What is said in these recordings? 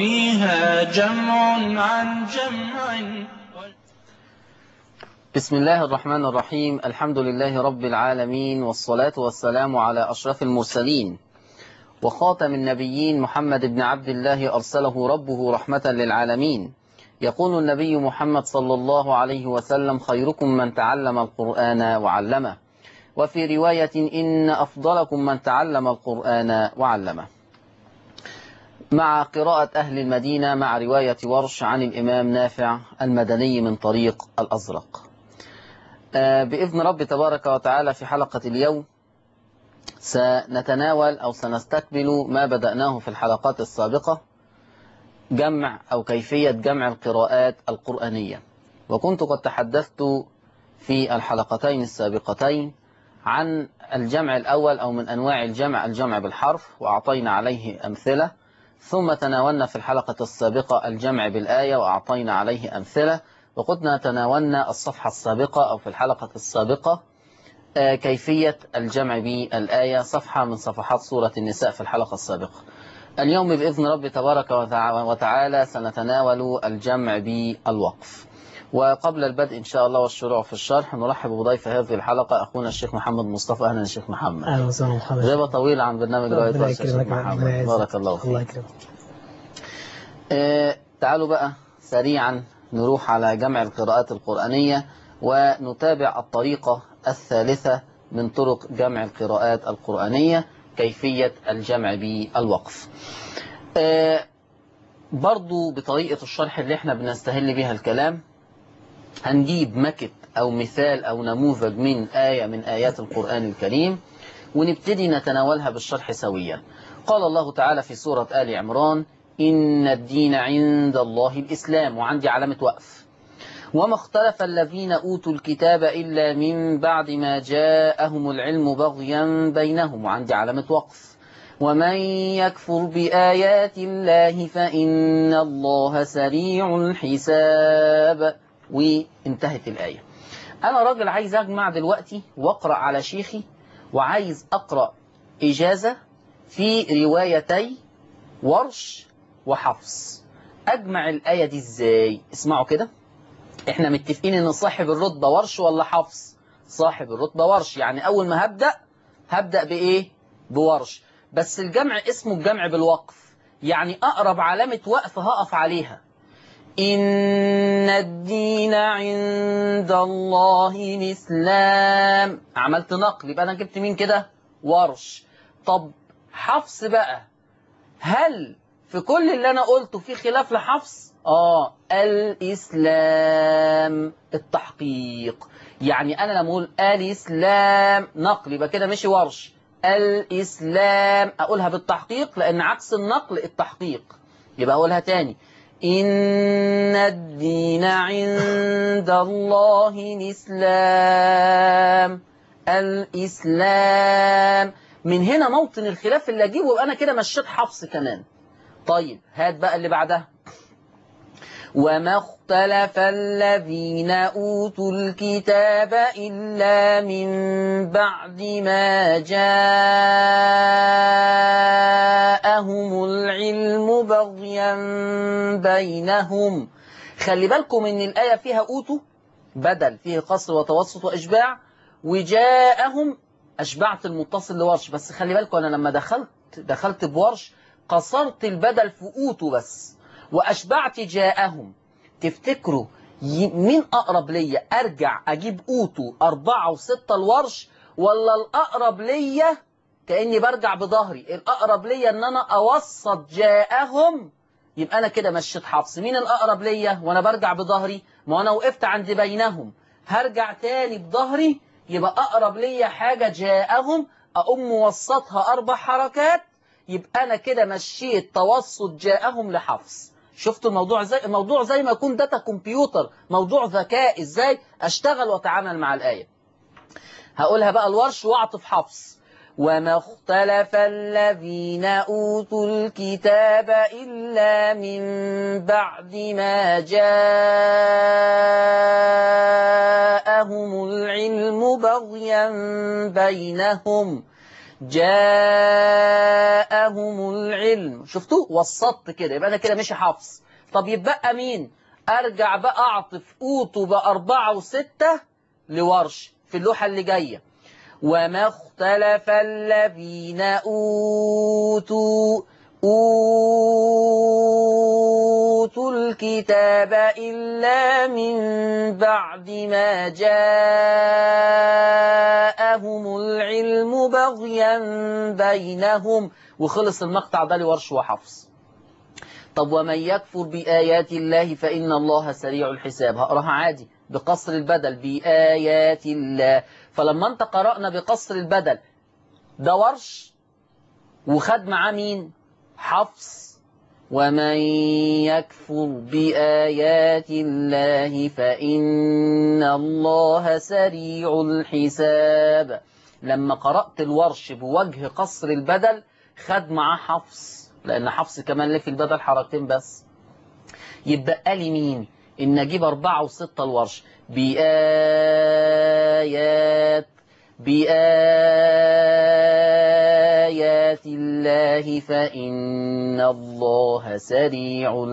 وفيها جمع عن جمع بسم الله الرحمن الرحيم الحمد لله رب العالمين والصلاة والسلام على أشرف المرسلين وخاتم النبيين محمد بن عبد الله أرسله ربه رحمة للعالمين يقول النبي محمد صلى الله عليه وسلم خيركم من تعلم القرآن وعلمه وفي رواية إن أفضلكم من تعلم القرآن وعلمه مع قراءة أهل المدينة مع رواية ورش عن الإمام نافع المدني من طريق الأزرق بإذن رب تبارك وتعالى في حلقة اليوم سنتناول أو سنستكمل ما بدأناه في الحلقات السابقة جمع أو كيفية جمع القراءات القرآنية وكنت قد تحدثت في الحلقتين السابقتين عن الجمع الأول أو من أنواع الجمع الجمع بالحرف وأعطينا عليه أمثلة ثم تناولنا في الحلقة السابقة الجمع بالآية وأعطينا عليه أمثلة وقدنا تناولنا الصفحة السابقة أو في الحلقة السابقة كيفية الجمع بالآية صفحة من صفحات سورة النساء في الحلقة السابقة اليوم بإذن رب تبارك وتعالى سنتناول الجمع بالوقف وقبل البدء إن شاء الله والشروع في الشرح نرحب بضيف هذه الحلقة أخونا الشيخ محمد مصطفى أهلا الشيخ محمد أهلا وسهلا محمد غيبة طويلة عن برنامج رواية ربنا ورشة الشيخ يكرمك محمد ربنا يعزك. بارك الله فيك الله يكرمك آه، تعالوا بقى سريعا نروح على جمع القراءات القرآنية ونتابع الطريقة الثالثة من طرق جمع القراءات القرآنية كيفية الجمع بالوقف آه، برضو بطريقة الشرح اللي احنا بنستهل بها الكلام هنجيب مكت أو مثال أو نموذج من آية من آيات القرآن الكريم ونبتدي نتناولها بالشرح سويا قال الله تعالى في سورة آل عمران إن الدين عند الله الإسلام وعندي علامة وقف وما اختلف الذين أوتوا الكتاب إلا من بعد ما جاءهم العلم بغيا بينهم وعندي علامة وقف ومن يكفر بآيات الله فإن الله سريع الحساب وانتهت الآية أنا راجل عايز أجمع دلوقتي وأقرأ على شيخي وعايز أقرأ إجازة في روايتي ورش وحفص أجمع الآية دي إزاي اسمعوا كده إحنا متفقين إن صاحب الرتبة ورش ولا حفص صاحب الرتبة ورش يعني أول ما هبدأ هبدأ بإيه بورش بس الجمع اسمه الجمع بالوقف يعني أقرب علامة وقف هقف عليها إن الدين عند الله الإسلام عملت نقل يبقى أنا جبت مين كده ورش طب حفص بقى هل في كل اللي أنا قلته في خلاف لحفص آه الإسلام التحقيق يعني أنا لما أقول الإسلام نقل يبقى كده ماشي ورش الإسلام أقولها بالتحقيق لأن عكس النقل التحقيق يبقى أقولها تاني إن الدين عند الله الإسلام الإسلام من هنا موطن الخلاف اللي أجيبه يبقى أنا كده مشيت حفص كمان طيب هات بقى اللي بعدها وما اختلف الذين أوتوا الكتاب إلا من بعد ما جاءهم العلم بغيا بينهم خلي بالكم ان الآية فيها أوتوا بدل فيه قصر وتوسط وإشباع وجاءهم أشبعت المتصل لورش بس خلي بالكم أنا لما دخلت دخلت بورش قصرت البدل في أوتوا بس وأشبعت جاءهم تفتكروا ي- مين أقرب ليا أرجع أجيب أوتو أربعة وستة الورش ولا الأقرب ليا كأني برجع بظهري الأقرب ليا أن أنا أوسط جاءهم يبقى أنا كده مشيت حفص مين الأقرب ليا وأنا برجع بظهري ما أنا وقفت عند بينهم هرجع تاني بظهري يبقى أقرب ليا حاجة جاءهم أقوم موسطها أربع حركات يبقى أنا كده مشيت توسط جاءهم لحفص شفتوا الموضوع زي الموضوع زي ما يكون داتا كمبيوتر موضوع ذكاء ازاي اشتغل واتعامل مع الآية هقولها بقى الورش واعطف حفص وما اختلف الذين أوتوا الكتاب إلا من بعد ما جاءهم العلم بغيا بينهم جاءهم العلم شفتوا وسطت كده يبقى أنا كده ماشي حفص طب يبقى مين أرجع بقى أعطف أوتوا بأربعة وستة لورش في اللوحة اللي جاية وما اختلف الذين أوتوا أوتوا الكتاب إلا من بعد ما جاءهم العلم بغيا بينهم وخلص المقطع ده لورش وحفص طب ومن يكفر بآيات الله فإن الله سريع الحساب هقراها عادي بقصر البدل بآيات الله فلما انت قرأنا بقصر البدل ده ورش وخد معاه مين حفص ومن يكفر بآيات الله فإن الله سريع الحساب لما قرأت الورش بوجه قصر البدل خد معاه حفص لأن حفص كمان ليه في البدل حركتين بس يبقى لي مين إن أجيب أربعة وستة الورش بآيات بآيات الله فإن الله سريع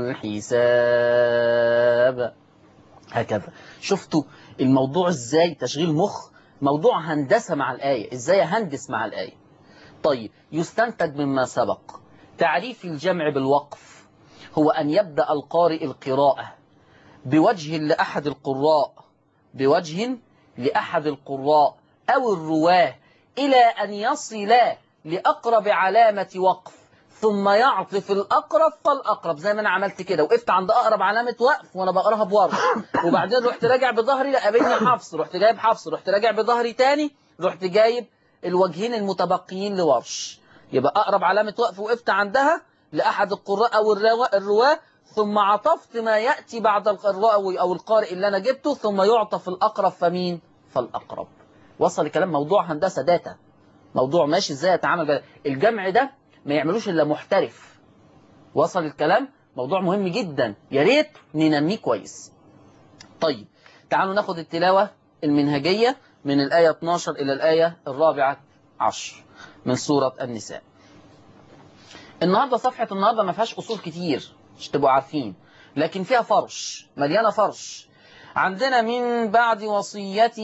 الحساب هكذا شفتوا الموضوع ازاي تشغيل مخ موضوع هندسة مع الآية ازاي هندس مع الآية طيب يستنتج مما سبق تعريف الجمع بالوقف هو أن يبدأ القارئ القراءة بوجه لأحد القراء بوجه لأحد القراء أو الرواه إلى أن يصل لأقرب علامة وقف ثم يعطف الأقرب فالأقرب زي ما أنا عملت كده وقفت عند أقرب علامة وقف وأنا بقراها بورش وبعدين رحت راجع بظهري لقابلني حفص رحت جايب حفص رحت راجع بظهري تاني رحت جايب الوجهين المتبقيين لورش يبقى أقرب علامة وقف وقفت عندها لأحد القراء أو الرواه ثم عطفت ما يأتي بعد القراء أو القارئ اللي أنا جبته ثم يعطف الأقرب فمين فالأقرب وصل الكلام موضوع هندسة داتا موضوع ماشي ازاي اتعامل بقى. الجمع ده ما يعملوش الا محترف وصل الكلام موضوع مهم جدا يا ريت ننميه كويس طيب تعالوا ناخد التلاوة المنهجية من الآية 12 إلى الآية الرابعة عشر من سورة النساء النهاردة صفحة النهاردة ما فيهاش أصول كتير مش تبقوا عارفين لكن فيها فرش مليانة فرش عندنا من بعد وصية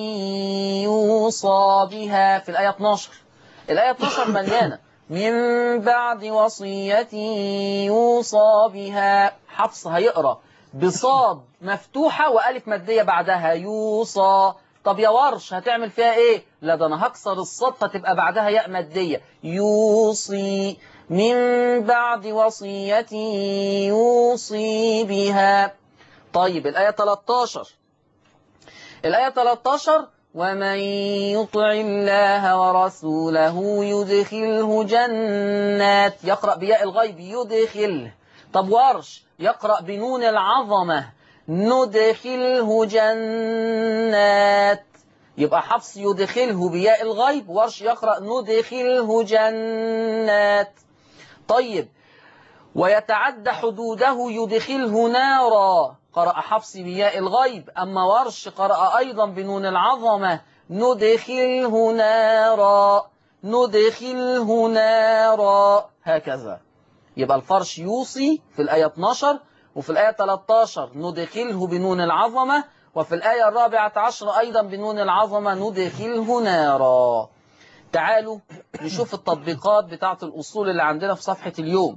يوصى بها في الآية 12 الآية 12 مليانة من بعد وصية يوصى بها حفص هيقرأ بصاد مفتوحة وألف مادية بعدها يوصى طب يا ورش هتعمل فيها ايه لا ده انا هكسر الصاد فتبقى بعدها ياء مادية يوصي من بعد وصية يوصي بها طيب الآية 13 الآية 13 ومن يطع الله ورسوله يدخله جنات يقرأ بياء الغيب يدخله طب ورش يقرأ بنون العظمة ندخله جنات يبقى حفص يدخله بياء الغيب ورش يقرأ ندخله جنات طيب ويتعدى حدوده يدخله نارا قرأ حفص بياء الغيب أما ورش قرأ أيضا بنون العظمة ندخله نارا ندخله نارا هكذا يبقى الفرش يوصي في الآية 12 وفي الآية 13 ندخله بنون العظمة وفي الآية الرابعة عشر أيضا بنون العظمة ندخله نارا تعالوا نشوف التطبيقات بتاعة الأصول اللي عندنا في صفحة اليوم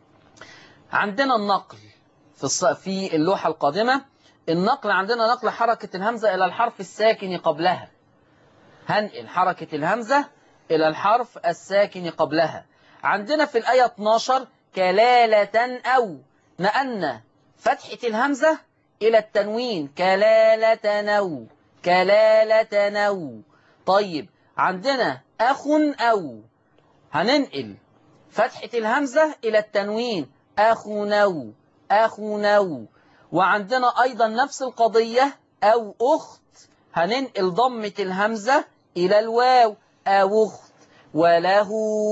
عندنا النقل في الص... في اللوحة القادمة النقل عندنا نقل حركة الهمزة إلى الحرف الساكن قبلها هنقل حركة الهمزة إلى الحرف الساكن قبلها عندنا في الآية 12 كلالة أو نقلنا فتحة الهمزة إلى التنوين كلالة نو كلالة نو طيب عندنا أخ أو هننقل فتحة الهمزة إلى التنوين أخو نو أخو نو وعندنا أيضا نفس القضية أو أخت هننقل ضمة الهمزة إلى الواو أو أخت وله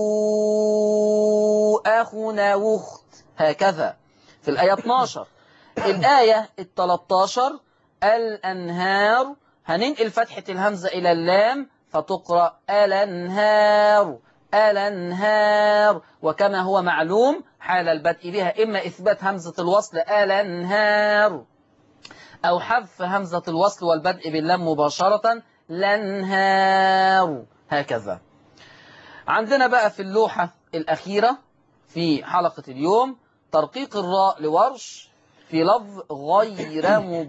أخ أو أخت هكذا في الآية 12 الآية ال 13 الأنهار هننقل فتحة الهمزة إلى اللام فتقرأ الأنهار الأنهار وكما هو معلوم حال البدء بها إما إثبات همزة الوصل الأنهار أو حذف همزة الوصل والبدء باللام مباشرة لنهار هكذا عندنا بقى في اللوحة الأخيرة في حلقة اليوم ترقيق الراء لورش في لفظ غير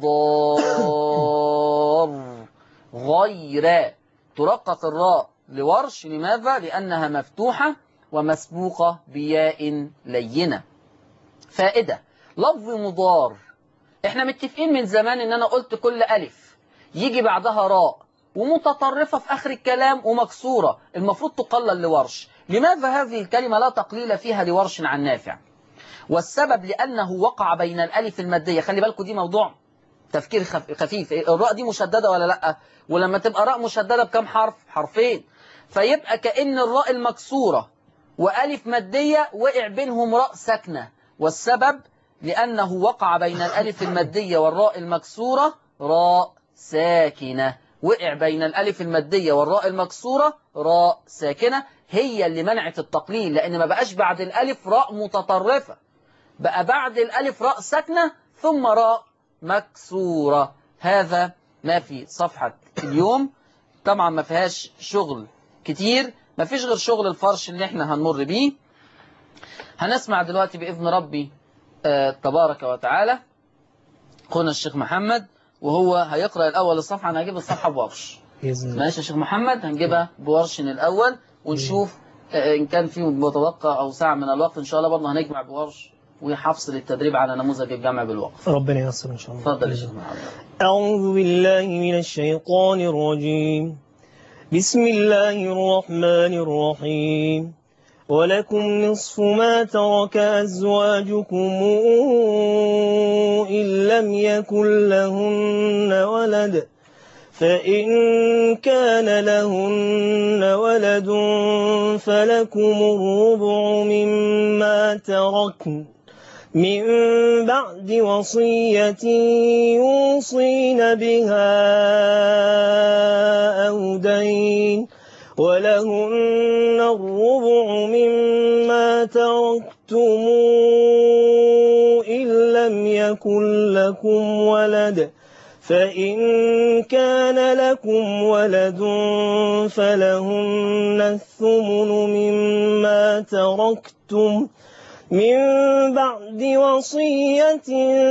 مضار غير ترقق الراء لورش لماذا؟ لأنها مفتوحة ومسبوقة بياء لينة فائدة لفظ مضار احنا متفقين من زمان ان انا قلت كل ألف يجي بعدها راء ومتطرفة في آخر الكلام ومكسورة المفروض تقلل لورش لماذا هذه الكلمة لا تقليل فيها لورش عن نافع والسبب لأنه وقع بين الألف المادية خلي بالكم دي موضوع تفكير خفيف الراء دي مشددة ولا لأ ولما تبقى راء مشددة بكم حرف حرفين فيبقى كأن الراء المكسورة وألف مادية وقع بينهم راء ساكنة والسبب لأنه وقع بين الألف المادية والراء المكسورة راء ساكنة وقع بين الألف المادية والراء المكسورة راء ساكنة هي اللي منعت التقليل لأن ما بقاش بعد الألف راء متطرفة بقى بعد الألف راء ساكنة ثم راء مكسورة هذا ما في صفحة اليوم طبعا ما فيهاش شغل كتير ما فيش غير شغل الفرش اللي احنا هنمر بيه هنسمع دلوقتي بإذن ربي آه تبارك وتعالى أخونا الشيخ محمد وهو هيقرأ الأول الصفحة أنا هجيب الصفحة بورش بإذن الله ماشي يا شيخ محمد هنجيبها بورش الأول ونشوف آه، إن كان في متوقع أو ساعة من الوقت إن شاء الله برضه هنجمع بورش وحفص للتدريب على نموذج الجمع بالوقف ربنا ييسر إن شاء الله اتفضل يا شيخ محمد أعوذ بالله من الشيطان الرجيم بسم الله الرحمن الرحيم ولكم نصف ما ترك أزواجكم إن لم يكن لهن ولد فإن كان لهن ولد فلكم الربع مما تركن من بعد وصية يوصين بها أو دين ولهن الربع مما تركتم إن لم يكن لكم ولد فإن كان لكم ولد فلهن الثمن مما تركتم من بعد وصية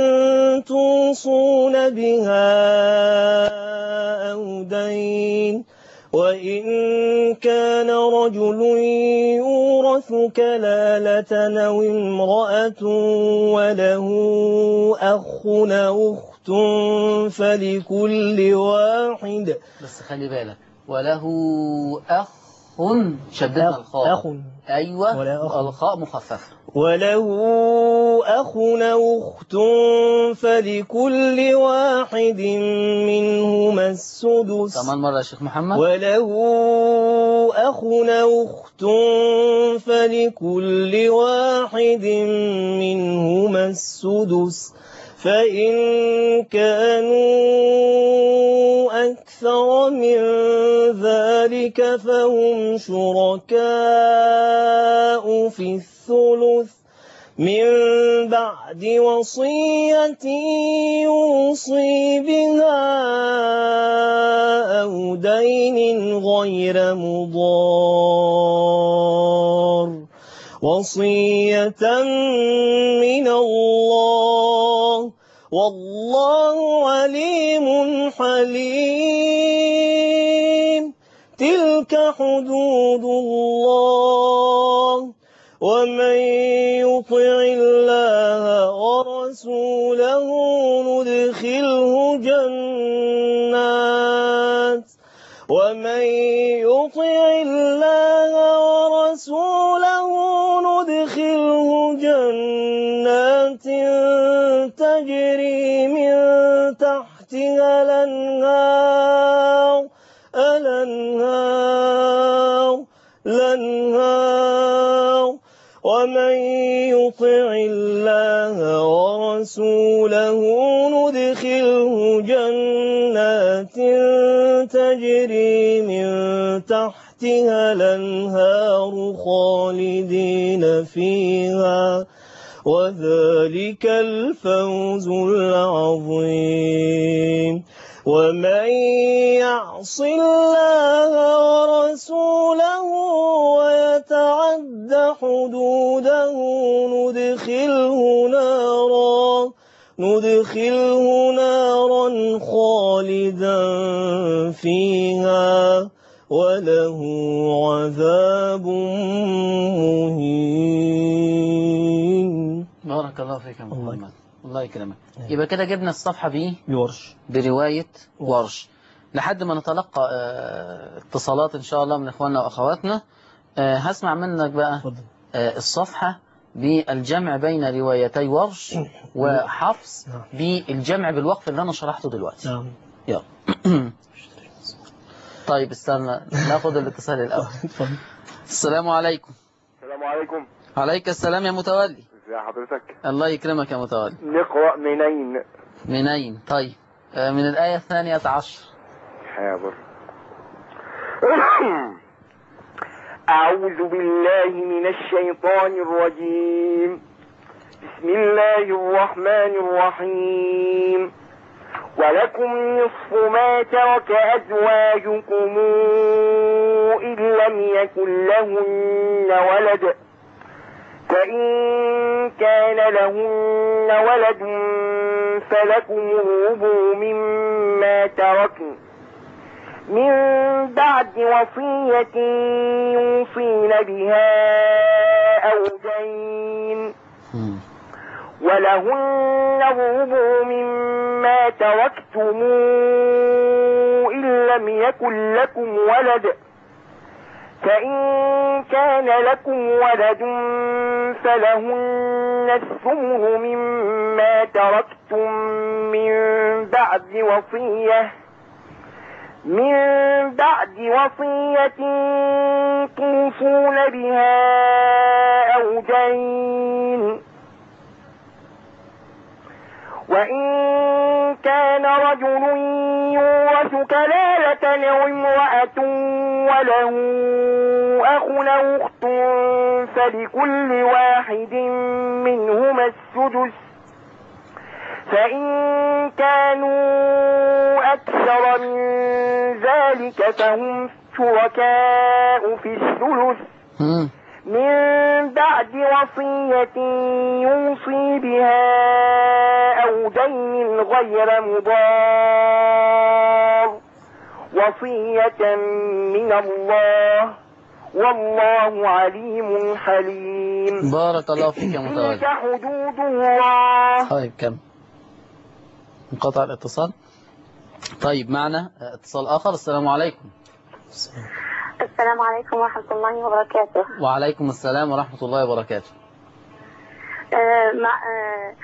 توصون بها أو دين وإن كان رجل يورث كلالة أو امرأة وله أخ أو أخت فلكل واحد بس خلي بالك وله أخ شددنا أخ, الخاء أخ أيوة ولا أخ. الخاء مخففة وله أخ أو أخت فلكل واحد منهما السدس كمان مرة يا شيخ محمد وله أخ أو أخت فلكل واحد منهما السدس فإن كانوا أكثر من ذلك فهم شركاء في الثلث من بعد وصية يوصي بها أو دين غير مضار وصية من الله والله عليم حليم تلك حدود الله ومن يطع الله ورسوله ندخله جنات ومن يطع الله ورسوله ندخله جنات تجري من تحتها الأنهار الأنهار الأنهار ومن يطع الله ورسوله ندخله جنات تجري من تحتها تحتها الأنهار خالدين فيها وذلك الفوز العظيم ومن يعص الله ورسوله ويتعد حدوده ندخله نارا ندخله نارا خالدا فيها وله عذاب مهين بارك الله فيك يا الله محمد الله يكرمك يبقى كده جبنا الصفحة بإيه بورش برواية ورش لحد ما نتلقى آه، اتصالات إن شاء الله من إخواننا وأخواتنا آه، هسمع منك بقى اتفضل آه، الصفحة بالجمع بين روايتي ورش وحفص نعم. بالجمع بالوقف اللي أنا شرحته دلوقتي نعم يلا طيب استنى ناخد الاتصال الأول اتفضل السلام عليكم السلام عليكم عليك السلام يا متولي ازي حضرتك الله يكرمك يا متولي نقرأ منين منين طيب آه، من الآية الثانية عشر حاضر أعوذ بالله من الشيطان الرجيم بسم الله الرحمن الرحيم ولكم نصف ما ترك أزواجكم إن لم يكن لهن ولد فإن كان لهن ولد فلكم الربع مما تركن من بعد وصية يوصين بها أو دين مم. ولهن الربع مما تركتم إن لم يكن لكم ولد فإن كان لكم ولد فلهن الثمر مما تركتم من بعد وصية من بعد وصية توصون بها أو دين وإن كان رجل يورث كلالة أو امرأة وله أخ أو أخت فلكل واحد منهما السدس فإن كانوا أكثر من ذلك فهم شركاء في الثلث مم. من بعد وصية يوصي بها أو دين غير مضار وصية من الله والله عليم حليم بارك الله فيك يا تلك متولي حدود الله طيب كم انقطع الاتصال طيب معنا اتصال آخر السلام عليكم السلام عليكم ورحمة الله وبركاته وعليكم السلام ورحمة الله وبركاته آه، مع آه،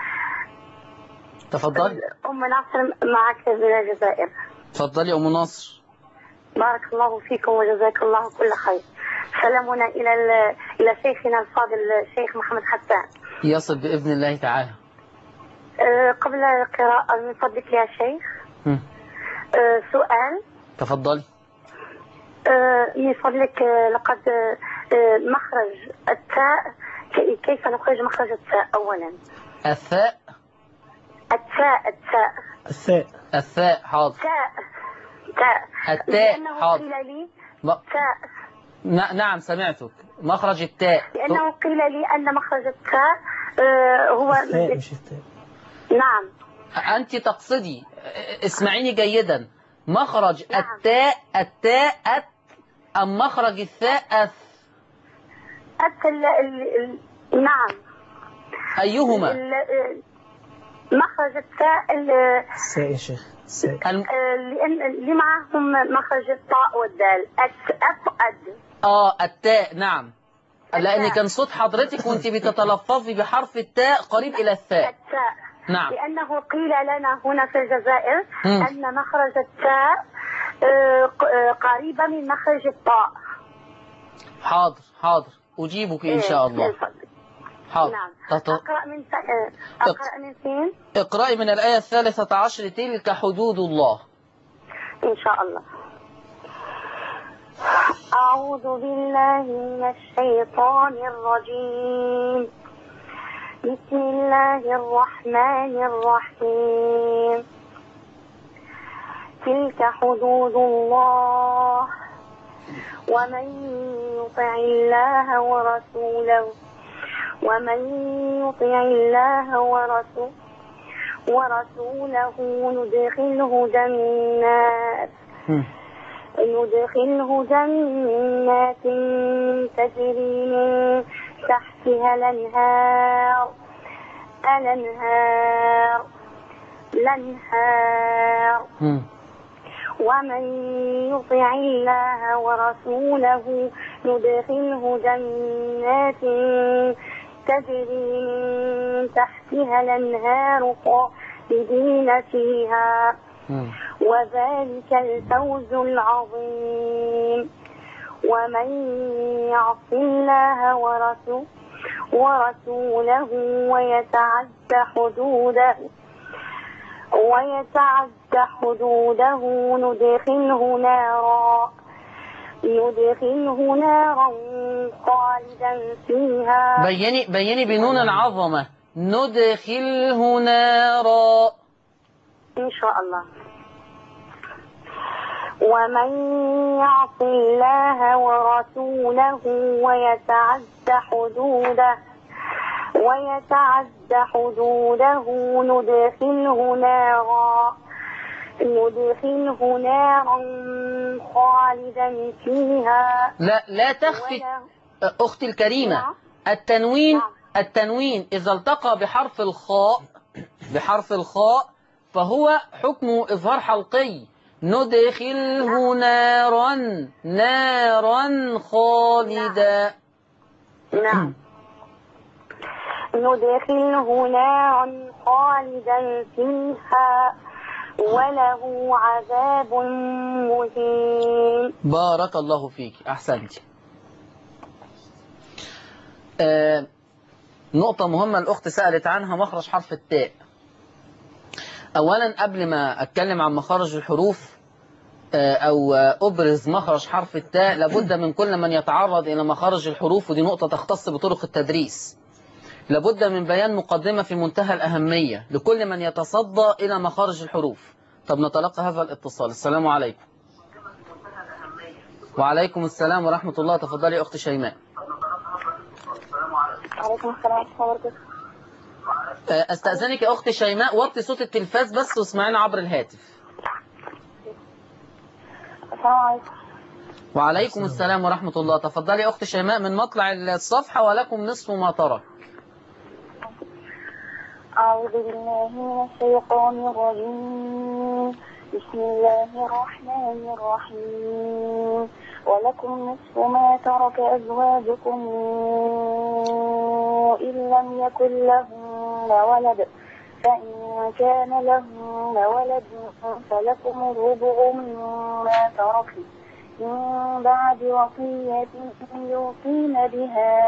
تفضل أم ناصر معك من الجزائر تفضلي أم ناصر بارك الله فيكم وجزاك الله كل خير سلامنا إلى ال- إلى شيخنا الفاضل الشيخ محمد حسان يصل بإذن الله تعالى آه، قبل القراءة من فضلك يا شيخ مم. آه، سؤال تفضلي آه، من فضلك آه، لقد آه، آه، مخرج التاء كي- كيف نخرج مخرج التاء أولا الثاء التاء التاء الثاء الثاء حاضر تاء تاء التاء لأنه حاضر قيل لي م... تاء ن... نعم سمعتك مخرج التاء لأنه قيل لي أن مخرج التاء آه، هو الثاء مش الثاء نعم أنت تقصدي اسمعيني جيدا مخرج نعم. التاء التاء أت أم مخرج الثاء أث أت ال ال ال نعم أيهما ال- آه، مخرج التاء ال- الثاء يا شيخ الثاء الم... آه، لأن اللي معهم مخرج الطاء والدال أت أفقد آه التاء نعم لأن التاء. كان صوت حضرتك وانت بتتلفظي بحرف التاء قريب إلى الثاء التاء نعم لأنه قيل لنا هنا في الجزائر مم. أن مخرج التاء آه، ق- آه، قريبة من مخرج الطاء حاضر حاضر أجيبك إن شاء إيه، الله من فضلك. حاضر نعم تط- أقرأ من ف- آه، أقرأ من فين اقرأي من الآية الثالثة عشر تلك حدود الله إن شاء الله أعوذ بالله من الشيطان الرجيم بسم الله الرحمن الرحيم تلك حدود الله ومن يطع الله ورسوله ومن يطع الله ورسوله ورسوله ندخله جنات مم. يدخله جنات تجري من تحتها الأنهار الأنهار الأنهار مم. ومن يطع الله ورسوله يدخله جنات تجري من تحتها الأنهار خالدين فيها مم. وذلك الفوز العظيم ومن يعص الله ورسوله ورسوله ويتعد حدوده ويتعد حدوده ندخله نارا ندخله نارا خالدا فيها بيني بيني بنون العظمة ندخله نارا إن شاء الله ومن يعص الله ورسوله ويتعد حدوده ويتعد حدوده ندخله نارا ندخله نارا خالدا فيها لا لا تخفي وله- أختي الكريمة نعم. التنوين نعم. التنوين إذا التقى بحرف الخاء بحرف الخاء فهو حكمه إظهار حلقي ندخله نارا نارا خالدا نعم ندخله نارا خالدا فيها وله عذاب مهين بارك الله فيك أحسنت آه نقطة مهمة الأخت سألت عنها مخرج حرف التاء أولا قبل ما أتكلم عن مخارج الحروف آه، أو آه، أبرز مخرج حرف التاء لابد من كل من يتعرض إلى مخارج الحروف ودي نقطة تختص بطرق التدريس لابد من بيان مقدمة في منتهى الأهمية لكل من يتصدى إلى مخارج الحروف طب نتلقى هذا الاتصال السلام عليكم وعليكم السلام ورحمة الله تفضلي أخت شيماء عليكم السلام ورحمة الله وبركاته آه، أستأذنك يا أخت شيماء وطي صوت التلفاز بس واسمعينا عبر الهاتف السلام عليكم وعليكم السلام ورحمة الله تفضلي أخت شيماء من مطلع الصفحة ولكم نصف ما ترك أعوذ بالله من الشيطان الرجيم بسم الله الرحمن الرحيم ولكم نصف ما ترك أزواجكم إن لم يكن لهن ولد فإن كان لهن ولد فلكم الربع مما تركن من بعد وصية يوصين بها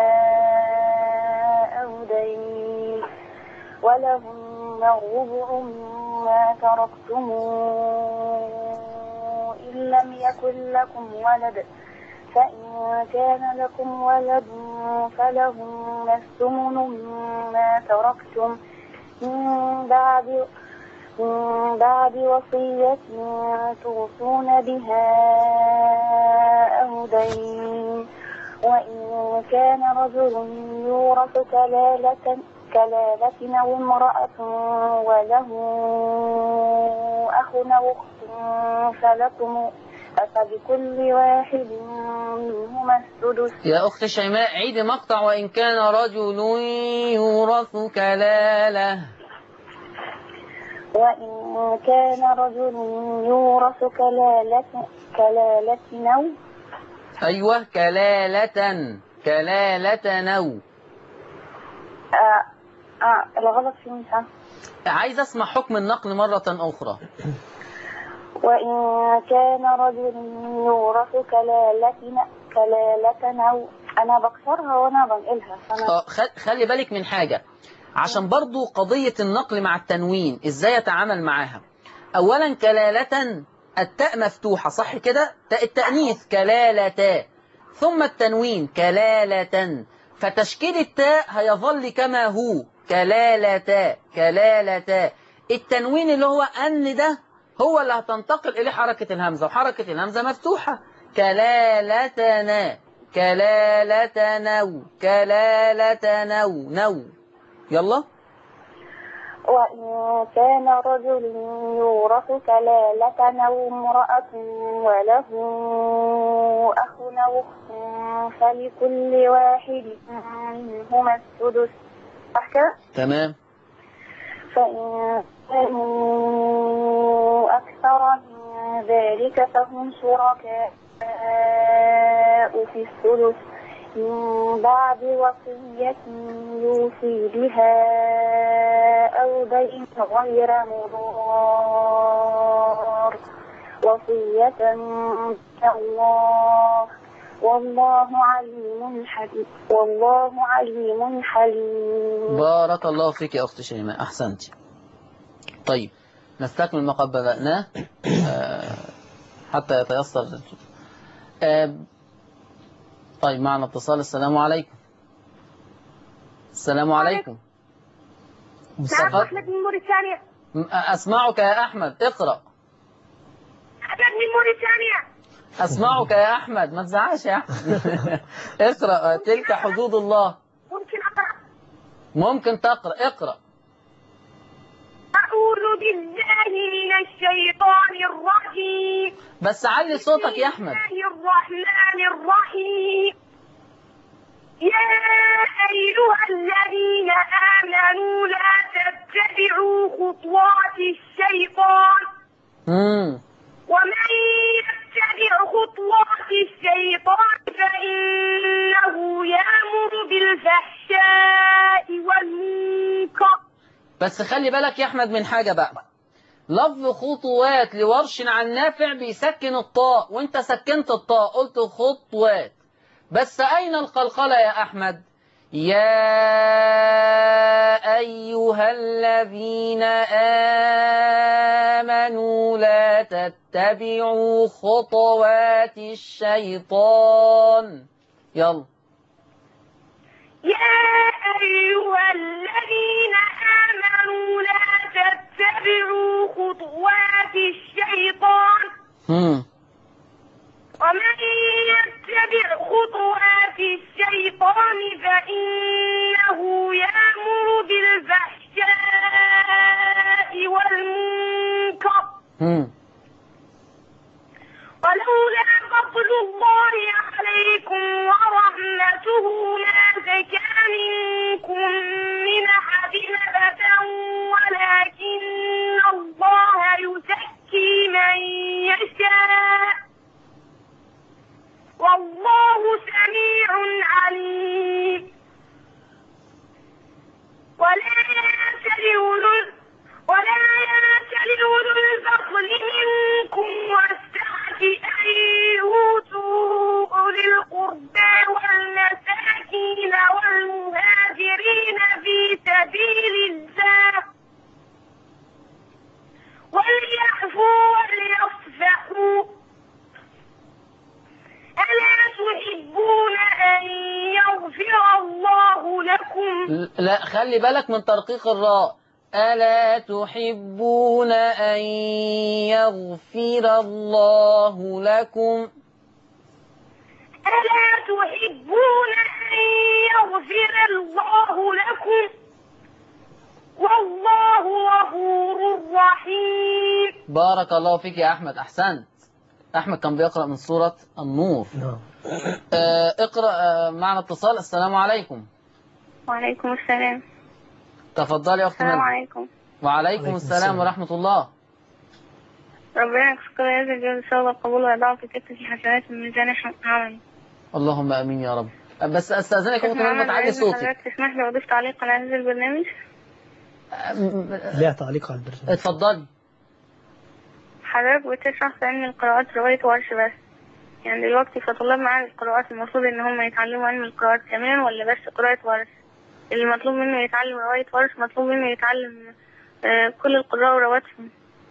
أو دين ولهن الربع مما تركتم إن لم يكن لكم ولد فإن كان لكم ولد فلهن الثمن مما تركتم من بعد من بعد وصية توصون بها أو دين وإن كان رجل يورث كلالة كلالة أو امرأة وله أخ أو أخت فلكم فبكل واحد منهما السدس يا أخت شيماء عيد مقطع وإن كان رجل يورث كلالة وإن كان رجل يورث كلالة كلالة أو أيوة كلالة كلالة نو آه آه الغلط في مثال عايز أسمع حكم النقل مرة أخرى وإن كان رجل يورث كلالة كلالة أو أنا بكسرها وأنا بنقلها فأنا آه، خل- خلي بالك من حاجة عشان برضو قضية النقل مع التنوين ازاي يتعامل معاها اولا كلالة التاء مفتوحة صح كده تاء التأنيث كلالة ثم التنوين كلالة فتشكيل التاء هيظل كما هو كلالة كلالة التنوين اللي هو أن ده هو اللي هتنتقل إليه حركة الهمزة وحركة الهمزة مفتوحة كلالتنا كلالة نو كلالة نو نو يلا وإن كان رجل يورث كلالة أو امرأة وله أخ أو أخت فلكل واحد منهما السدس صح كده؟ تمام فإن كانوا أكثر من ذلك فهم شركاء في الثلث من بعد وصية يوصي بها أو دين غير مضار وصية من الله والله عليم حليم والله عليم حليم بارك الله فيك يا أخت شيماء أحسنت طيب نستكمل ما قد بدأناه آه، حتى يتيسر آه، طيب معنا اتصال السلام عليكم السلام عليكم نعم أحمد من موريتانيا م- أسمعك يا أحمد اقرأ أحمد من موريتانيا أسمعك يا أحمد ما تزعلش يا أحمد اقرأ تلك حدود الله ممكن أقرأ ممكن تقرأ اقرأ أعوذ بالله من الشيطان الرجيم بس علي صوتك يا أحمد بسم الله الرحمن الرحيم يا أيها الذين آمنوا لا تتبعوا خطوات الشيطان مم. ومن يتبع خطوات الشيطان فإنه يأمر بالفحشاء والمنكر بس خلي بالك يا أحمد من حاجة بقى لفظ خطوات لورش عن نافع بيسكن الطاء وانت سكنت الطاء قلت خطوات بس أين القلقلة يا أحمد يا أيها الذين آمنوا لا تتبعوا خطوات الشيطان يلا يا أيها الذين آمنوا لا تتبعوا خطوات الشيطان هم. ومن يتبع خطوات الشيطان فإنه يأمر بالفحشاء والمنكر هم. ولولا فضل الله عليكم ورحمته ما زكى منكم من أحد أبدا ولكن الله يزكي من يشاء والله سميع عليم ولا يأتل أولو ولا يأتل أولو الفضل منكم والسعة أن يؤتوا أولي القربى والمساكين والمهاجرين في سبيل الله وليعفوا وليصفحوا ألا تحبون أن يغفر الله لكم لا خلي بالك من ترقيق الراء ألا تحبون أن يغفر الله لكم ألا تحبون أن يغفر الله لكم والله غفور رحيم بارك الله فيك يا أحمد أحسنت أحمد كان بيقرأ من سورة النور نعم آه اقرأ آه معنا اتصال السلام عليكم وعليكم السلام تفضلي يا أخت السلام ملك عليكم وعليكم عليكم السلام السلام. ورحمة الله ربنا يكسر هذا الجزء إن شاء الله قبول ويضع في كتة الحسنات من ميزان عملي اللهم أمين يا رب آه، بس أستاذنك يا أخت ملك ما محمد تعلي عايز صوتك حضرتك تسمح لي أضيف تعليق على هذا البرنامج آه، م- لا تعليق على البرنامج اتفضلي حضرتك بتشرح في علم القراءات رواية ورش بس يعني دلوقتي كطلاب معانا القراءات المفروض إن هم يتعلموا علم القراءات كمان ولا بس قراءة ورش اللي مطلوب منه يتعلم رواية ورش مطلوب منه يتعلم آه، كل القراء ورواتهم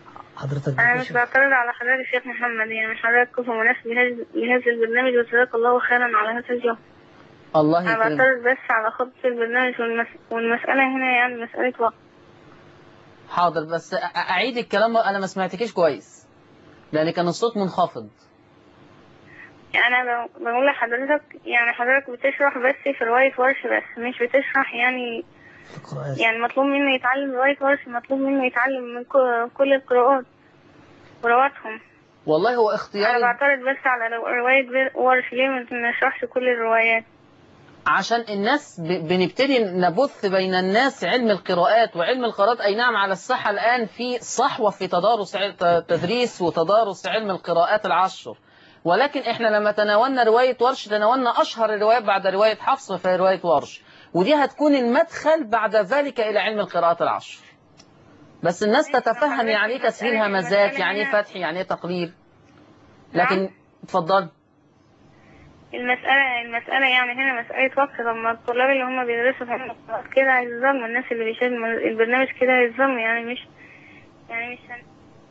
حضرتك أنا يا مش شيخ بعترض على حضرتك الشيخ محمد يعني حضرتك كفو مناسب لهذا لهذا البرنامج وجزاك الله خيرا على هذا اليوم الله أنا يكرمك بعترض بس على خطة البرنامج والمس... والمسألة هنا يعني مسألة وقت حاضر بس أ- أعيد الكلام أنا ما سمعتكيش كويس لأن كان الصوت منخفض يعني أنا ب- بقول لحضرتك يعني حضرتك بتشرح بس في رواية ورش بس مش بتشرح يعني القراءات يعني مطلوب منه يتعلم رواية ورش مطلوب منه يتعلم من ك- كل القراءات ورواتهم والله هو أنا اختياري بعترض بس على رو- رواية ورش ليه ما نشرحش كل الروايات عشان الناس ب- بنبتدي نبث بين الناس علم القراءات وعلم القراءات أي نعم على الصحة الآن في صحوة في تدارس عل- ت- تدريس وتدارس علم القراءات العشر ولكن احنا لما تناولنا رواية ورش تناولنا أشهر الروايات بعد رواية حفص في رواية ورش ودي هتكون المدخل بعد ذلك إلى علم القراءات العشر بس الناس تتفهم يعني ايه تسهيل همزات يعني ايه فتح يعني ايه تقليل لكن اتفضل المسألة المسألة يعني هنا مسألة وقت لما الطلاب اللي هم بيدرسوا في علم القراءات كده هيلزموا الناس اللي بيشاهدوا البرنامج كده هيلزموا يعني مش يعني مش هن-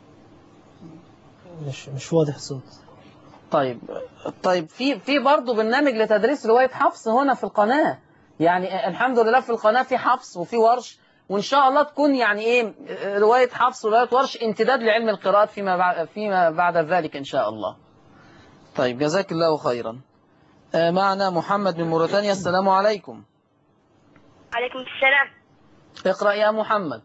مش مش واضح الصوت طيب طيب في في برضه برنامج لتدريس رواية حفص هنا في القناة يعني الحمد لله في القناة في حفص وفي ورش وإن شاء الله تكون يعني إيه رواية حفص ورواية ورش امتداد لعلم القراءات فيما بعد فيما بعد ذلك إن شاء الله طيب جزاك الله خيرا آه، معنا محمد من موريتانيا السلام عليكم عليكم السلام اقرأ يا محمد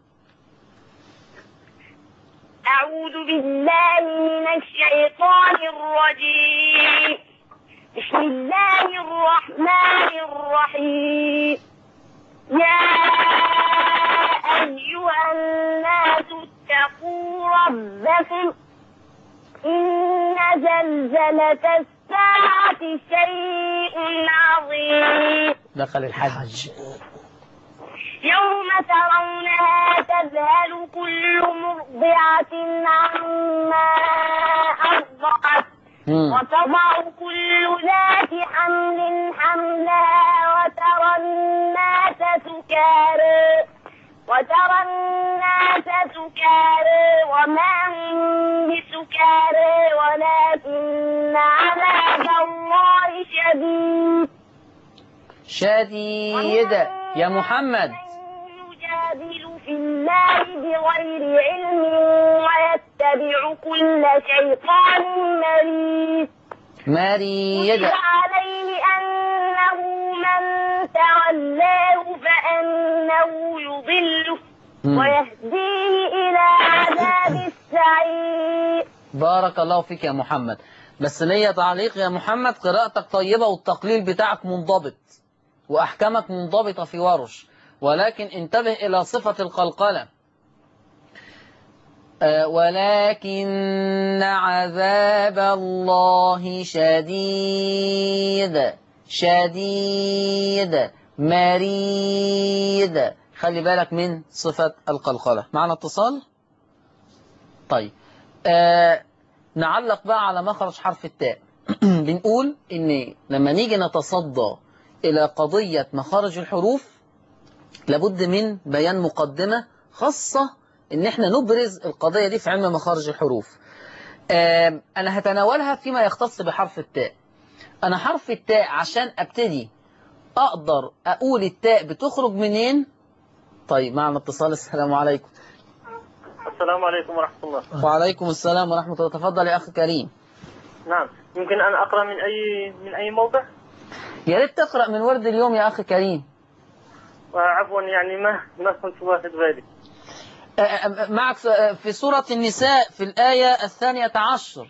أعوذ بالله من الشيطان الرجيم بسم الله الرحمن الرحيم يا أيها الناس اتقوا ربكم إن زلزلة الساعة شيء عظيم دخل الحج يوم ترونها تذهل كل مرضعة عما أرضعت مم. وتضع كل ذات حمل حملها وترى الناس سكارى وترى الناس سكارى وما هم بسكارى ولكن عذاب الله شديد شديد يا محمد يجادل في الله بغير علم ويتبع كل شيطان مريد مريد كتب عليه أنه من تولاه فأنه يضله مم. ويهديه إلى عذاب السعير بارك الله فيك يا محمد بس ليا تعليق يا محمد قراءتك طيبة والتقليل بتاعك منضبط وأحكامك منضبطة في ورش ولكن انتبه إلى صفة القلقلة آه، ولكن عذاب الله شديد شديد مريد خلي بالك من صفة القلقلة معنا اتصال طيب آه نعلق بقى على مخرج حرف التاء بنقول ان لما نيجي نتصدى الى قضية مخارج الحروف لابد من بيان مقدمة خاصة ان احنا نبرز القضية دي في علم مخارج الحروف آه انا هتناولها فيما يختص بحرف التاء انا حرف التاء عشان ابتدي اقدر اقول التاء بتخرج منين طيب معنا اتصال السلام عليكم السلام عليكم ورحمة الله وعليكم السلام ورحمة الله تفضل يا أخي كريم نعم يمكن أن أقرأ من أي من أي موضع يا ريت تقرأ من ورد اليوم يا أخي كريم وعفوا يعني ما ما كنت واخد بالي آه، آه، معك في- آه، في سورة النساء في الآية الثانية عشر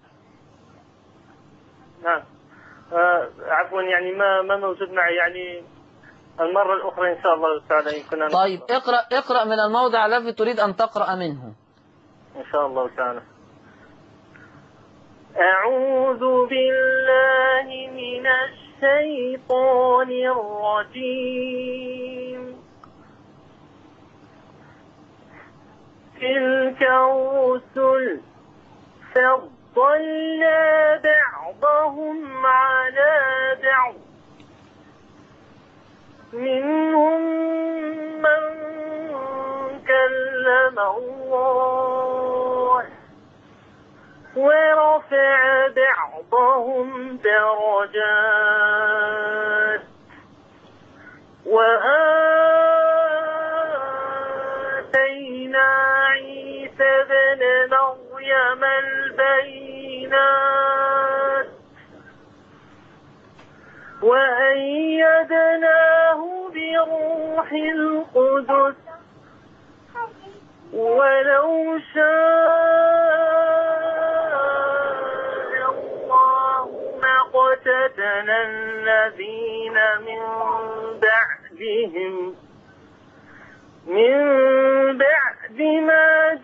نعم آه عفوا يعني ما ما موجود معي يعني المرة الأخرى إن شاء الله تعالى يمكن أن طيب اقرأ اقرأ من الموضع الذي تريد أن تقرأ منه إن شاء الله تعالى أعوذ بالله من الشيطان الرجيم تلك الرسل فضلنا بعضهم على بعض منهم من كلم الله ورفع بعضهم درجات وآتينا عيسى ابن مريم البينات وأيدناه بروح القدس ولو شاء الله ما اقتتل الذين من بعدهم من بعد ما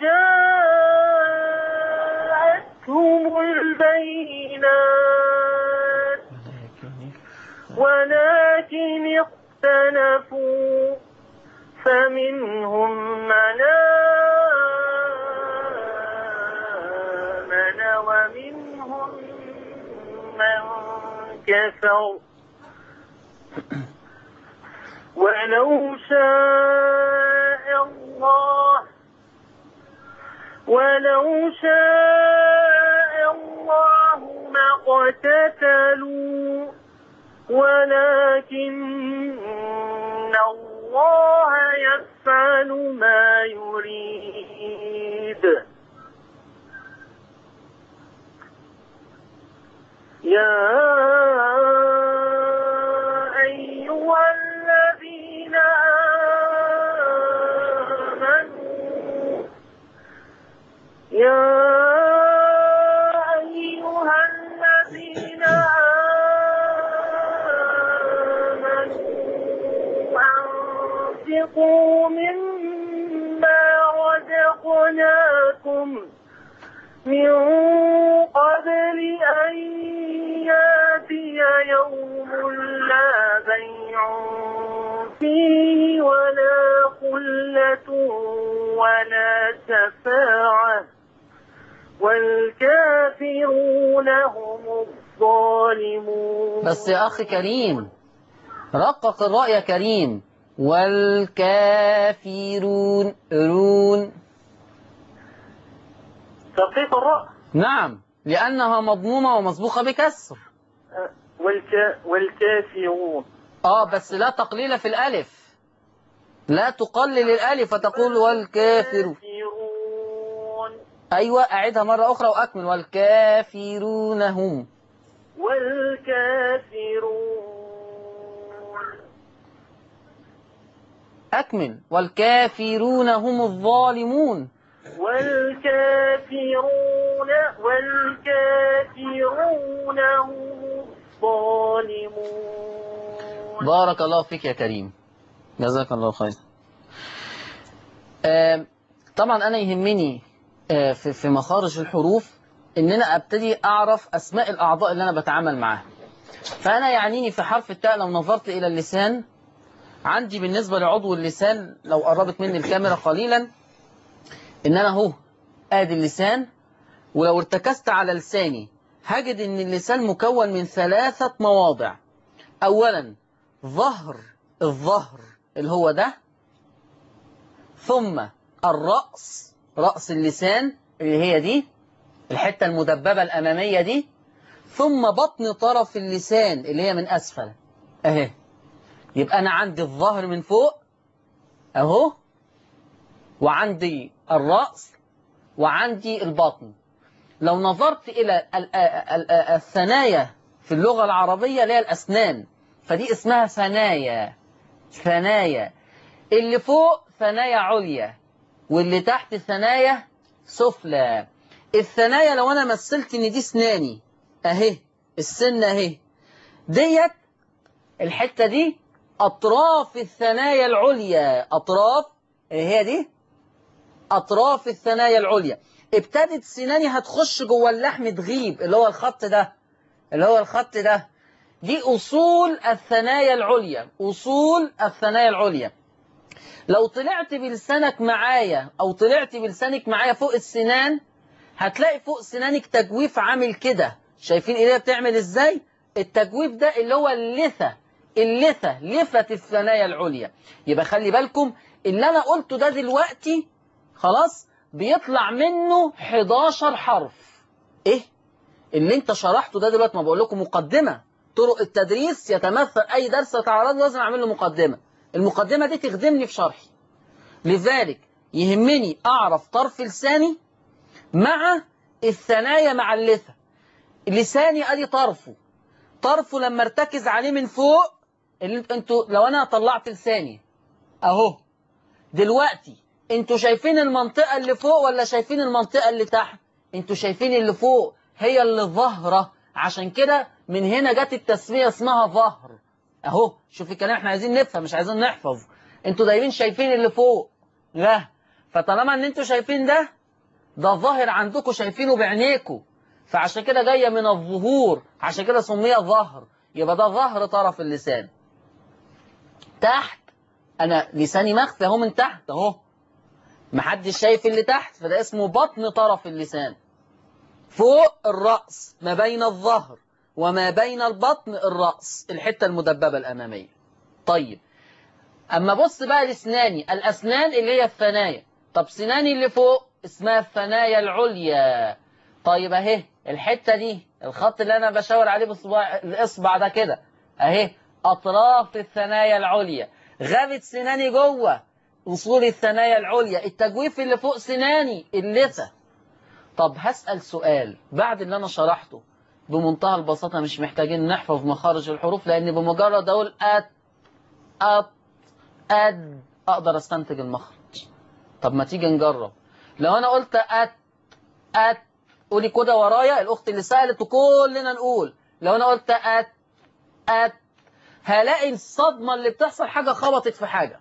جاءتهم البينات ولكن اختلفوا فمنهم من آمن ومنهم من كفر ولو شاء الله ولو شاء الله ما اقتتلوا ولكن الله يفعل ما يريد يا أيها الذين آمنوا يا أيها الذين آمنوا أنفقوا مما رزقناكم من قبل أن ياتي يوم لا بيع فيه ولا خلة ولا شفاعة والكافرون هم الظالمون بس يا أخي كريم رقق الراء يا كريم والكافرون رون ترقيق الراء نعم لأنها مضمومة ومسبوقة بكسر أه، والك... والكافرون آه بس لا تقليل في الألف لا تقلل الألف فتقول والكافر كافرون أيوة أعدها مرة أخرى وأكمل والكافرون هم والكافرون أكمل والكافرون هم الظالمون والكافرون والكافرون هم الظالمون بارك الله فيك يا كريم جزاك الله خير آم، طبعا أنا يهمني آه، في في مخارج الحروف إن أنا أبتدي أعرف أسماء الأعضاء اللي أنا بتعامل معاها فأنا يعنيني في حرف التاء لو نظرت إلى اللسان عندي بالنسبة لعضو اللسان لو قربت مني الكاميرا قليلا إن أنا أهو آدي اللسان ولو ارتكزت على لساني هجد إن اللسان مكون من ثلاثة مواضع أولا ظهر الظهر اللي هو ده ثم الرأس رأس اللسان اللي هي دي الحتة المدببة الأمامية دي ثم بطن طرف اللسان اللي هي من أسفل أهي يبقى أنا عندي الظهر من فوق أهو وعندي الرأس وعندي البطن لو نظرت إلى ال- ال- ال- الثنايا في اللغة العربية اللي هي الأسنان فدي اسمها ثنايا ثنايا اللي فوق ثنايا عليا واللي تحت ثنايا سفلى الثنايا لو أنا مثلت إن دي سناني أهي السن أهي ديت الحتة دي أطراف الثنايا العليا أطراف اللي هي دي أطراف الثنايا العليا ابتدت سناني هتخش جوه اللحم تغيب اللي هو الخط ده اللي هو الخط ده دي أصول الثنايا العليا أصول الثنايا العليا لو طلعت بلسانك معايا أو طلعت بلسانك معايا فوق السنان هتلاقي فوق سنانك تجويف عامل كده شايفين ايديها بتعمل ازاي التجويف ده اللي هو اللثة اللثة لثة الثنايا العليا يبقى خلي بالكم اللي انا قلته ده دلوقتي خلاص بيطلع منه 11 حرف ايه اللي انت شرحته ده دلوقتي ما بقول لكم مقدمة طرق التدريس يتمثل اي درس اتعرض له لازم اعمل له مقدمة المقدمة دي تخدمني في شرحي لذلك يهمني اعرف طرف لساني مع الثنايا مع اللثة لساني ادي طرفه طرفه لما ارتكز عليه من فوق اللي انتوا لو انا طلعت لساني اهو دلوقتي انتوا شايفين المنطقة اللي فوق ولا شايفين المنطقة اللي تحت انتوا شايفين اللي فوق هي اللي ظاهرة عشان كده من هنا جت التسمية اسمها ظهر اهو شوف الكلام احنا عايزين نفهم مش عايزين نحفظ انتوا دايما شايفين اللي فوق لا فطالما ان انتوا شايفين ده ده ظاهر عندكم شايفينه بعينيكم فعشان كده جاية من الظهور عشان كده سمي ظهر يبقى ده ظهر طرف اللسان تحت انا لساني مخفي اهو من تحت اهو محدش شايف اللي تحت فده اسمه بطن طرف اللسان فوق الرأس ما بين الظهر وما بين البطن الرأس الحتة المدببة الأمامية طيب أما بص بقى لسناني الأسنان اللي هي الثنايا طب سناني اللي فوق اسمها الثنايا العليا طيب أهي الحتة دي الخط اللي أنا بشاور عليه بصباع الإصبع ده كده أهي أطراف الثنايا العليا غابت سناني جوه وصول الثنايا العليا التجويف اللي فوق سناني اللثة طب هسأل سؤال بعد اللي أنا شرحته بمنتهى البساطة مش محتاجين نحفظ مخارج الحروف لأن بمجرد أقول أت أت أد أقدر أستنتج المخرج طب ما تيجي نجرب لو أنا قلت أت أت قولي كده ورايا الأخت اللي سألت وكلنا نقول لو أنا قلت أت أت هلاقي الصدمة اللي بتحصل حاجة خبطت في حاجة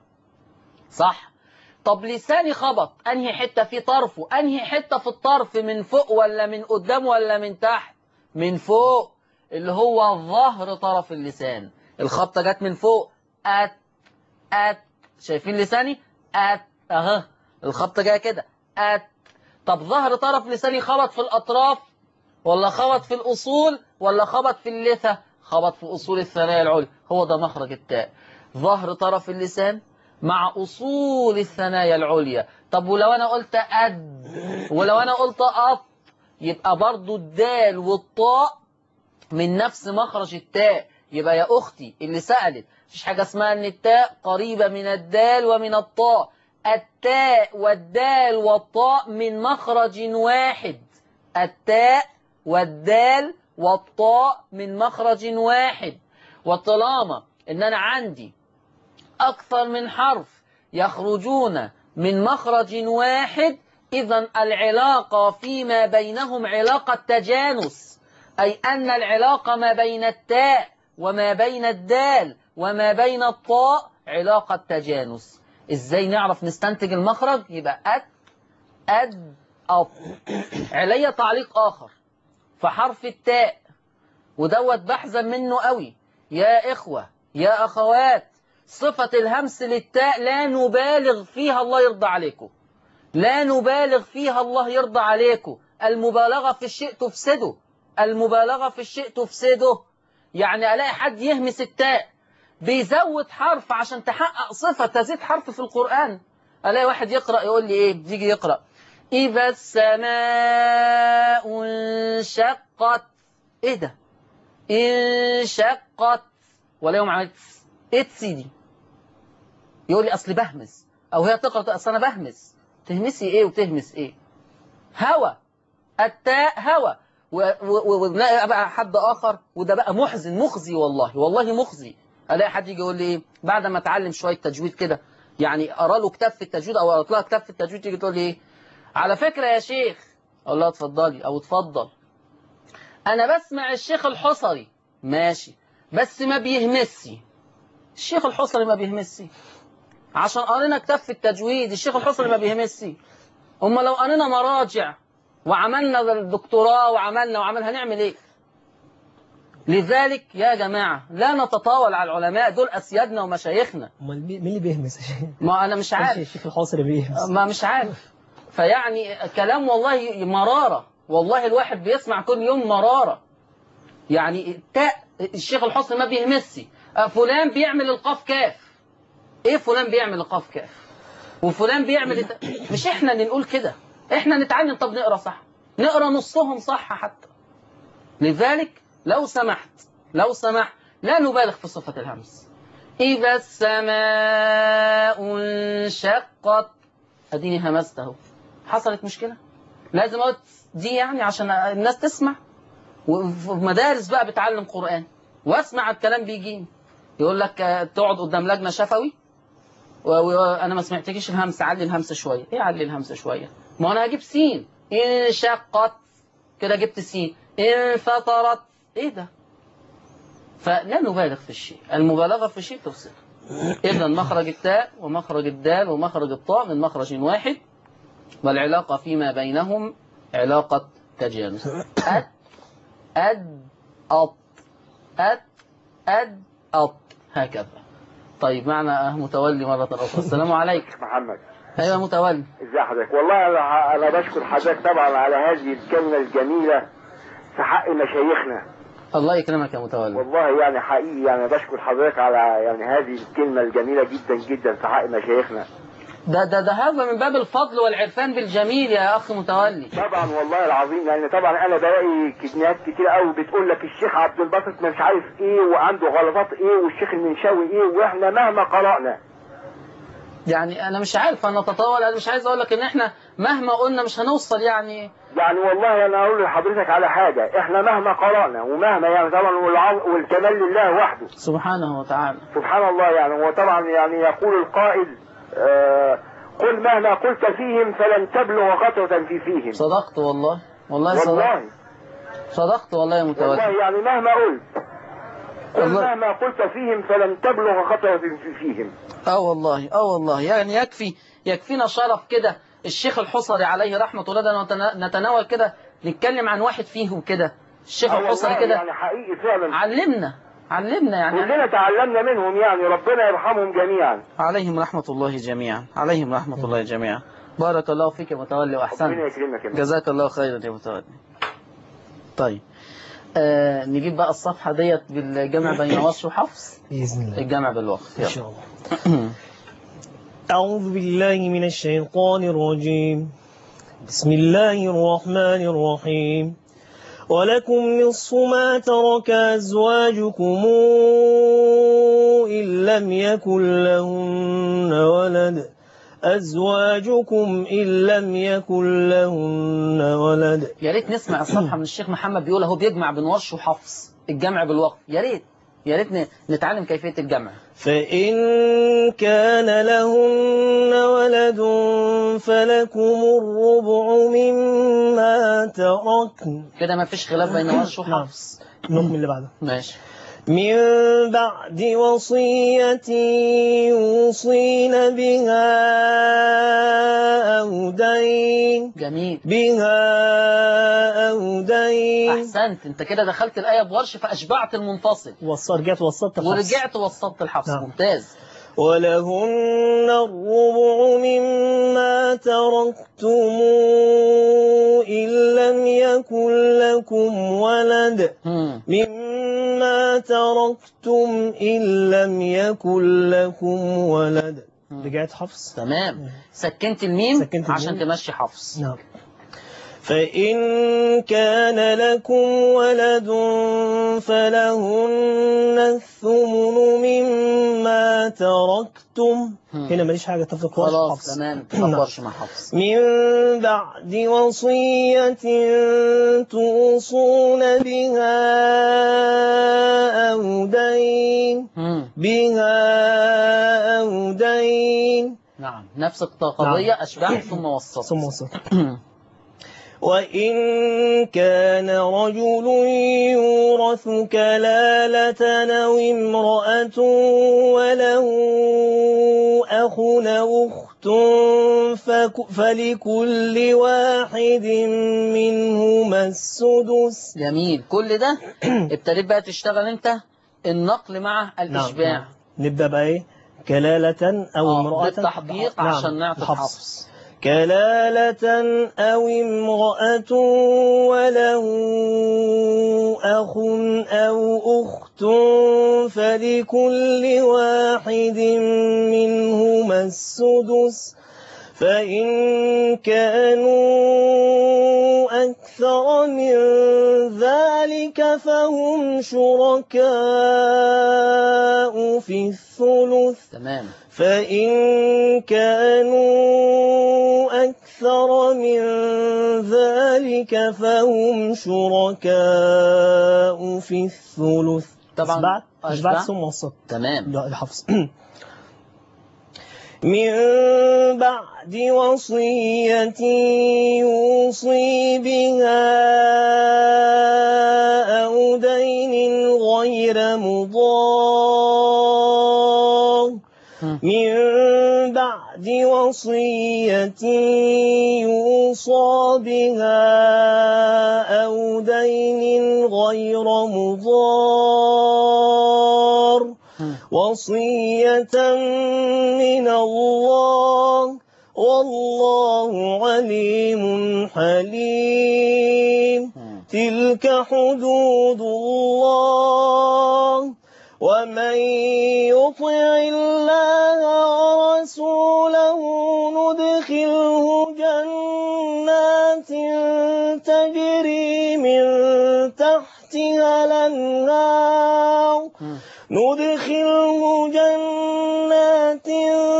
صح طب لساني خبط انهي حتة في طرفه انهي حتة في الطرف من فوق ولا من قدام ولا من تحت من فوق اللي هو ظهر طرف اللسان الخبطة جت من فوق ات ات شايفين لساني ات اهو الخبطة جاية كده ات طب ظهر طرف لساني خبط في الاطراف ولا خبط في الاصول ولا خبط في اللثة خبط في اصول الثنايا العليا هو ده مخرج التاء ظهر طرف اللسان مع أصول الثنايا العليا طب ولو أنا قلت أد ولو أنا قلت أط يبقى برضو الدال والطاء من نفس مخرج التاء يبقى يا أختي اللي سألت مفيش حاجة اسمها أن التاء قريبة من الدال ومن الطاء التاء والدال والطاء من مخرج واحد التاء والدال والطاء من مخرج واحد وطالما ان انا عندي أكثر من حرف يخرجون من مخرج واحد إذا العلاقة فيما بينهم علاقة تجانس أي أن العلاقة ما بين التاء وما بين الدال وما بين الطاء علاقة تجانس إزاي نعرف نستنتج المخرج يبقى أت أد أط علي تعليق آخر فحرف التاء ودوت بحزن منه قوي يا إخوة يا أخوات صفة الهمس للتاء لا نبالغ فيها الله يرضى عليكم لا نبالغ فيها الله يرضى عليكم المبالغة في الشيء تفسده المبالغة في الشيء تفسده يعني ألاقي حد يهمس التاء بيزود حرف عشان تحقق صفة تزيد حرف في القرآن ألاقي واحد يقرأ يقول لي إيه يجي يقرأ إذا السماء انشقت إيه ده انشقت ولا يوم عملت إيه تسيدي يقول لي أصل بهمس أو هي تقرأ أصل أنا بهمس تهمسي إيه وتهمس إيه هوا التاء هوا ونلاقي بقى حد آخر وده بقى محزن مخزي والله والله مخزي ألاقي حد يجي يقول لي إيه بعد ما أتعلم شوية تجويد كده يعني أقرأ له كتاب في التجويد أو أقرأ لها كتاب في التجويد تيجي تقول لي إيه على فكرة يا شيخ أقول لها اتفضلي أو اتفضل أنا بسمع الشيخ الحصري ماشي بس ما بيهمسي الشيخ الحصري ما بيهمسي عشان قرينا كتاب في التجويد الشيخ الحصري ما بيهمسي هم لو قرينا مراجع وعملنا الدكتوراه وعملنا وعملنا هنعمل ايه لذلك يا جماعة لا نتطاول على العلماء دول أسيادنا ومشايخنا امال مين مين اللي بيهمس يا شيخ؟ ما أنا مش ماشي عارف الشيخ الحاصري بيهمس ما مش عارف فيعني كلام والله مرارة والله الواحد بيسمع كل يوم مرارة يعني التاء الشيخ الحسن ما بيهمسي آه، فلان بيعمل القاف كاف ايه فلان بيعمل القاف كاف وفلان بيعمل الت... مش احنا اللي نقول كده احنا نتعلم طب نقرا صح نقرا نصهم صح حتى لذلك لو سمحت لو سمحت لا نبالغ في صفة الهمس إذا السماء انشقت أديني همسته حصلت مشكلة لازم أقول دي يعني عشان الناس تسمع وفي مدارس بقى بتعلم قرآن واسمع الكلام بيجيني يقول لك آه، تقعد قدام لجنة شفوي وانا ما سمعتكيش الهمس علي الهمس شويه ايه علي الهمس شويه ما انا هجيب سين انشقت كده جبت سين انفطرت ايه ده فلا نبالغ في الشيء المبالغه في الشيء تفسد اذا مخرج التاء ومخرج الدال ومخرج الطاء من مخرج واحد والعلاقه فيما بينهم علاقه تجانس أد أد أط أد أد أط هكذا طيب معنا متولي مرة أخرى السلام عليكم محمد أيوة متولي ازي حضرتك والله انا انا بشكر حضرتك طبعا على هذه الكلمه الجميله في حق مشايخنا الله يكرمك يا متولي والله يعني حقيقي يعني بشكر حضرتك على يعني هذه الكلمه الجميله جدا جدا في حق مشايخنا ده ده ده هذا من باب الفضل والعرفان بالجميل يا أخ متولي طبعا والله العظيم يعني طبعا انا بلاقي كتنات كتير قوي بتقول لك الشيخ عبد الباسط مش عارف ايه وعنده غلطات ايه والشيخ المنشاوي ايه واحنا مهما قرانا يعني أنا مش عارف أنا أتطاول أنا مش عايز أقول لك إن إحنا مهما قلنا مش هنوصل يعني يعني والله انا اقول لحضرتك على حاجه احنا مهما قرانا ومهما يعني طبعا والع- والكمال لله وحده سبحانه وتعالى سبحان الله يعني وطبعا يعني يقول القائل آه قل مهما قلت فيهم فلن تبلغ خطوة في فيهم صدقت والله والله صدقت والله صدقت والله يا والله متولي يعني مهما قلت قل والله. مهما قلت فيهم فلن تبلغ خطوة في فيهم اه والله اه والله يعني يكفي يكفينا شرف كده الشيخ الحصري عليه رحمة الله ده نتنا- نتناول كده نتكلم عن واحد فيهم كده الشيخ آه الحصري والله كده يعني حقيقي فعلا علمنا علمنا يعني كلنا تعلمنا منهم يعني ربنا يرحمهم جميعا عليهم رحمة الله جميعا عليهم رحمة الله جميعا بارك الله فيك يا متولي ربنا وأحسنت يكرمك يا جزاك الله خيرا يا متولي طيب آه نجيب بقى الصفحة ديت بالجمع بين وصف وحفص بإذن الله الجمع بالوقف إن يلا شاء الله أعوذ بالله من الشيطان الرجيم بسم الله الرحمن الرحيم ولكم نصف ما ترك أزواجكم إن لم يكن لهن ولد أزواجكم إن لم يكن لهن ولد يا ريت نسمع الصفحة من الشيخ محمد بيقول اهو بيجمع بين ورش وحفص الجمع بالوقف يا ريت يا ريت ن- نتعلم كيفية الجمع فإن كان لهن ولد فلكم الربع مما تركن كده ما فيش خلاف بين ورش وحفص نكمل اللي بعده ماشي من بعد وصية يوصين بها أو دين جميل بها أو دين احسنت انت كده دخلت الآية بورش فأشبعت المنفصل وصل رجعت وصلت الحفص. ورجعت وسطت الحفص نعم. ممتاز ولهن الربع مما تركتم إن لم يكن لكم ولد مم. مما تركتم إن لم يكن لكم ولد رجعت حفص تمام سكنت الميم سكنت الميم. عشان تمشي حفص نعم فإن كان لكم ولد فلهن الثمن مما تركتم مم. هنا ماليش حاجة تفرق ورش خلاص حفص تمام نعم. تكبرش مع حفص من بعد وصية توصون بها أو دين مم. بها أو دين نعم نفس القضية أشبعت ثم وسطت ثم وصل وإن كان رجل يورث كلالة أو امرأة وله أخ أو أخت فك- فلكل واحد منهما السدس جميل كل ده ابتديت بقى تشتغل انت النقل مع الإشباع نعم. نبدأ بقى إيه كلالة أو آه، امرأة بالتحقيق نعم. عشان نعطي الحفص. حفص كلالة أو امرأة وله أخ أو أخت فلكل واحد منهما السدس فإن كانوا أكثر من ذلك ذلك فهم شركاء في الثلث تمام فإن كانوا أكثر من ذلك فهم شركاء في الثلث طبعاً بعد مش بعد أشبع. ثم وسط تمام لا الحفظ من بعد وصية يوصي بها أو دين غير مضار من بعد وصية يوصى بها أو دين غير مضار وصية من الله والله عليم حليم تلك حدود الله ومن يطع الله ورسوله ندخله جنات تجري من تحتها الأنهار ندخله جنات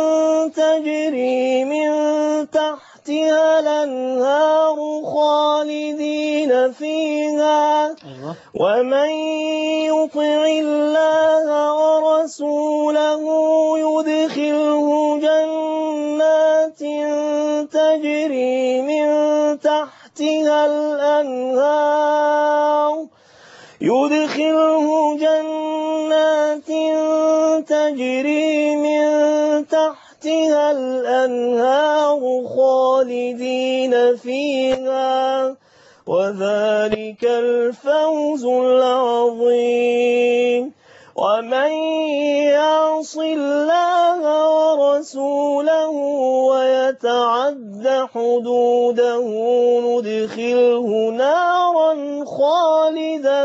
تجري من تحتها الأنهار خالدين فيها أيوه ومن يطع الله ورسوله يدخله جنات تجري من تحتها الأنهار يدخله جنات تجري من تحتها الأنهار خالدين فيها وذلك الفوز العظيم ومن يعص الله ورسوله ويتعد حدوده ندخله نارا خالدا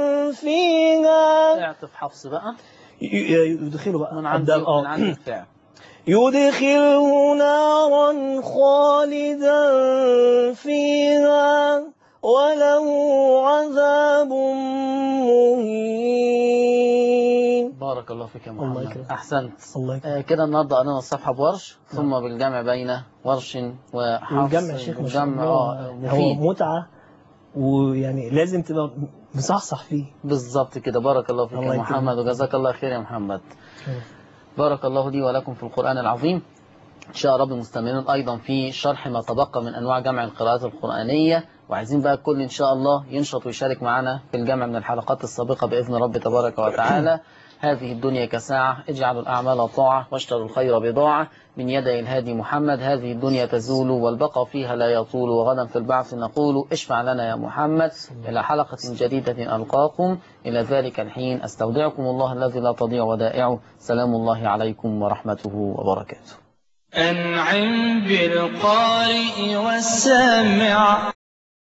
فيها اعطف حفص بقى يدخله بقى من عند أبدأ- آه. من عند الفعل يدخله نارا خالدا فيها وله عذاب مهين بارك الله فيك يا الله محمد يكرمك. أحسنت الله يكرمك آه، كده النهارده قرينا الصفحة بورش ثم بالجمع بين ورش وحفص والجمع يا شيخ مش والجمع هو- اه هو مفيد متعة ويعني لازم تبقى مصحصح فيه بالظبط كده بارك الله فيك الله يا يكرمك. محمد وجزاك الله خير يا محمد بارك الله لي ولكم في القرآن العظيم إن شاء رب مستمرين أيضا في شرح ما تبقى من أنواع جمع القراءات القرآنية وعايزين بقى الكل إن شاء الله ينشط ويشارك معنا في الجمع من الحلقات السابقة بإذن رب تبارك وتعالى هذه الدنيا كساعة اجعلوا الأعمال طاعة واشتروا الخير بضاعة من يدي الهادي محمد هذه الدنيا تزول والبقاء فيها لا يطول وغدا في البعث نقول اشفع لنا يا محمد إلى حلقة جديدة ألقاكم إلى ذلك الحين أستودعكم الله الذي لا تضيع ودائعه سلام الله عليكم ورحمته وبركاته أنعم بالقارئ والسامع